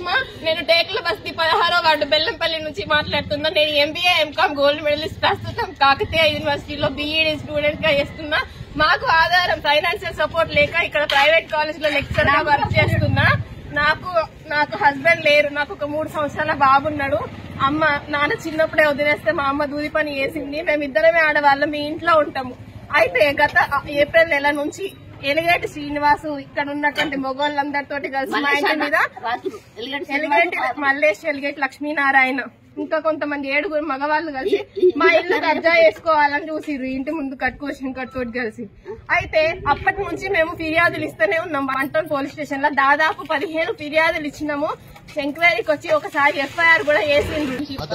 సుష్మ నేను టేకుల బస్తీ పదహారో వార్డు బెల్లంపల్లి నుంచి మాట్లాడుతున్నా నేను ఎంబీఏ ఎంకామ్ గోల్డ్ మెడలిస్ట్ ప్రస్తుతం కాకతీయ యూనివర్సిటీలో బీఈడీ స్టూడెంట్ గా చేస్తున్నా మాకు ఆధారం ఫైనాన్షియల్ సపోర్ట్ లేక ఇక్కడ ప్రైవేట్ కాలేజ్ లో లెక్చర్ గా వర్క్ చేస్తున్నా నాకు నాకు హస్బెండ్ లేరు నాకు ఒక మూడు సంవత్సరాల బాబున్నాడు అమ్మ నాన్న చిన్నప్పుడే వదిలేస్తే మా అమ్మ దూది పని చేసింది మేమిద్దరమే ఆడవాళ్ళం మీ ఇంట్లో ఉంటాము అయితే గత ఏప్రిల్ నెల నుంచి ఎలిగేటి శ్రీనివాసు ఇక్కడ ఉన్నటువంటి మొగోళ్ళందరితోటి కలిసి మా ఇంటి మీద ఎలిగేటి మల్లేష్ ఎలిగేటి లక్ష్మీనారాయణ ఇంకా కొంతమంది ఏడుగురు మగవాళ్ళు కలిసి మా ఇల్లు కబ్జా చేసుకోవాలని చూసిర్రు ఇంటి ముందు కట్టుకోసిన కట్టుకోటి కలిసి అయితే అప్పటి నుంచి మేము ఫిర్యాదులు ఇస్తూనే ఉన్నాం వంటన్ పోలీస్ స్టేషన్ లో దాదాపు పదిహేను ఫిర్యాదులు ఇచ్చినాము ఎంక్వైరీకి వచ్చి ఒకసారి ఎఫ్ఐఆర్ కూడా వేసిండ్రు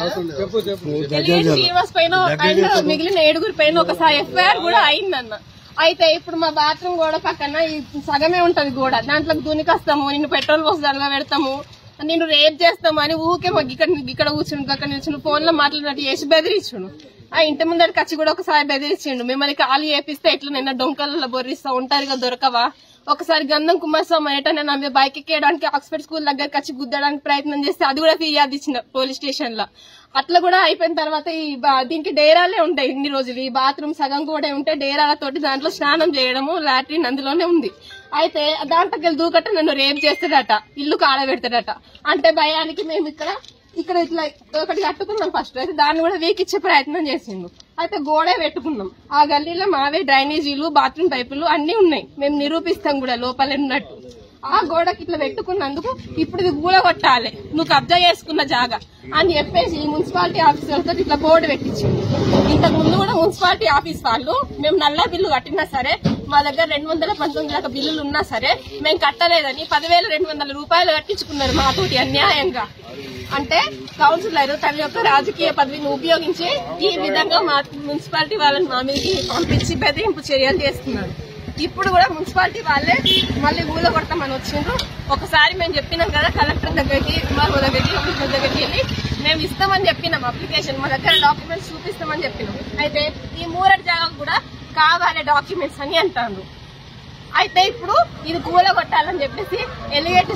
ఎలిగేటి శ్రీనివాస్ పైన అండ్ మిగిలిన ఏడుగురు పైన ఒకసారి ఎఫ్ఐఆర్ కూడా అయిందన్న అయితే ఇప్పుడు మా బాత్రూమ్ గోడ పక్కన ఈ సగమే ఉంటది గోడ దాంట్లో దునికొస్తాము నిన్ను పెట్రోల్ పోసి దానిలో పెడతాము నిన్ను రేప్ చేస్తాము అని ఊకే మాకు ఇక్కడ ఇక్కడ కూర్చుని అక్కడ నిల్చుని ఫోన్ లో మాట్లాడినట్టు చేసి బెదిరించుడు ఆ ఇంటి ముందరికి వచ్చి కూడా ఒకసారి బెదిరించిండు మిమ్మల్ని కాలు చేపిస్తే ఎట్లా నిన్న డొంకలలో బొర్రిస్తా ఉంటారుగా దొరకవా ఒకసారి గంధం కుమారస్వామి అనేటనే నా మీద బైక్ ఎక్కేయడానికి ఆక్స్ఫర్డ్ స్కూల్ దగ్గరికి వచ్చి గుద్దడానికి ప్రయత్నం చేస్తే అది కూడా ఫిర్యాదు ఇచ్చిన పోలీస్ స్టేషన్ లో అట్లా కూడా అయిపోయిన తర్వాత ఈ బా- దీనికి డేరాలే ఉంటాయి ఇన్ని రోజులు ఈ బాత్రూమ్ సగం కూడా ఉంటే డేరాలతోటి దాంట్లో స్నానం చేయడము లాట్రిన్ అందులోనే ఉంది అయితే దాంట్లోకి వెళ్ళి దూకట్ట నన్ను రేప్ చేస్తాడట ఇల్లు కాడబెడతాడట అంటే భయానికి మేము ఇక్కడ ఇక్కడ ఇట్లా ఒకటి కట్టుకున్నాం ఫస్ట్ అయితే దాన్ని కూడా వీకిచ్చే ప్రయత్నం చేసిండు అయితే గోడే పెట్టుకున్నాం ఆ గల్లీలో మావే డ్రైనేజీలు బాత్రూమ్ పైపులు అన్ని ఉన్నాయి మేము నిరూపిస్తాం కూడా లోపల ఉన్నట్టు ఆ గోడకి ఇట్లా పెట్టుకున్నందుకు ఇప్పుడు ఇది గూల కొట్టాలి నువ్వు కబ్జా చేసుకున్న జాగా అని చెప్పేసి ఈ మున్సిపాలిటీ ఆఫీస్ వాళ్ళతో ఇట్లా బోర్డు పెట్టించింది ఇంతకు ముందు కూడా మున్సిపాలిటీ ఆఫీస్ వాళ్ళు మేము నల్ల బిల్లు కట్టినా సరే మా దగ్గర రెండు వందల పంతొమ్మిది దాకా బిల్లులు ఉన్నా సరే మేము కట్టలేదని పదివేల రెండు వందల రూపాయలు కట్టించుకున్నారు మాతోటి అన్యాయంగా అంటే కౌన్సిలర్ తన యొక్క రాజకీయ పదవిని ఉపయోగించి ఈ విధంగా మా మున్సిపాలిటీ వాళ్ళని మా మీదకి పంపించి బెదిరింపు చర్యలు చేస్తున్నారు ఇప్పుడు కూడా మున్సిపాలిటీ వాళ్ళే మళ్ళీ ఊళ్ళో కొడతామని వచ్చిండ్రు ఒకసారి మేము చెప్పినాం కదా కలెక్టర్ దగ్గరికి ఎంఆర్ఓ దగ్గరికి ఆఫీసర్ దగ్గరికి వెళ్ళి మేము ఇస్తామని చెప్పినాం అప్లికేషన్ మా దగ్గర డాక్యుమెంట్స్ చూపిస్తామని చెప్పినాం అయితే ఈ మూరటి జాగా కూడా కావాలి డాక్యుమెంట్స్ అని అంటారు అయితే ఇప్పుడు ఇది కూల కొట్టాలని చెప్పేసి ఎలిగేట్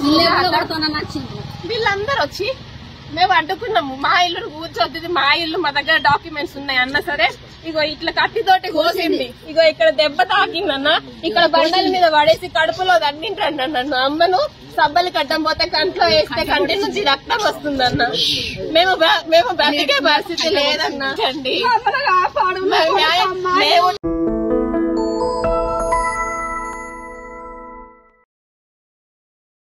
వీళ్ళందరూ వచ్చి మేము అడ్డుకున్నాము మా ఇల్లు కూర్చోద్దు ఇది మా ఇల్లు మా దగ్గర డాక్యుమెంట్స్ ఉన్నాయి అన్న సరే ఇగో ఇట్లా కత్తితోటి కోసింది ఇగో ఇక్కడ దెబ్బ తాకిందన్న ఇక్కడ బండల మీద పడేసి కడుపులో దండింటండి నన్ను అమ్మను సబ్బలు కట్టం పోతే కంట్లో వేస్తే కంటి నుంచి రక్తం వస్తుందన్న మేము బ- మేము బ్రతికే పరిస్థితి లేదన్న అండి మేము న్యాయం- మేము